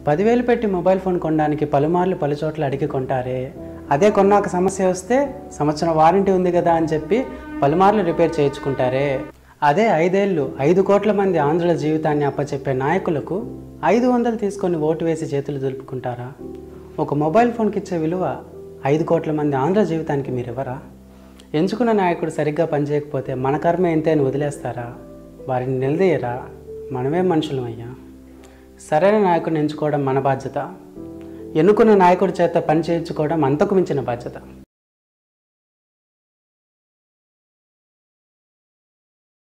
పదివేలు పెట్టి mobile phone కొనడానికి పలుమార్లు పలుచోట్ల అడిగి కొంటారే అదే కొన్నాక సమస్య వస్తే సంవత్సరం వారంటీ ఉంది కదా అని చెప్పి పలుమార్లు రిపేర్ చేయించుకుంటారే అదే ఐదేళ్ళు ఐదు కోట్ల మంది ఆంధ్రుల జీవితాన్ని అప్పచెప్పే నాయకులకు ఐదు వందలు తీసుకొని ఓటు వేసి చేతులు దులుపుకుంటారా ఒక మొబైల్ ఫోన్కి ఇచ్చే విలువ ఐదు కోట్ల మంది ఆంధ్ర జీవితానికి మీరు ఎవరా ఎంచుకున్న నాయకుడు సరిగ్గా పనిచేయకపోతే మన కర్మ ఎంతే అని వదిలేస్తారా వారిని నిలదీయరా మనమే మనుషులం అయ్యా సరైన నాయకుడిని ఎంచుకోవడం మన బాధ్యత ఎన్నుకున్న నాయకుడి చేత పని చేయించుకోవడం అంతకు మించిన బాధ్యత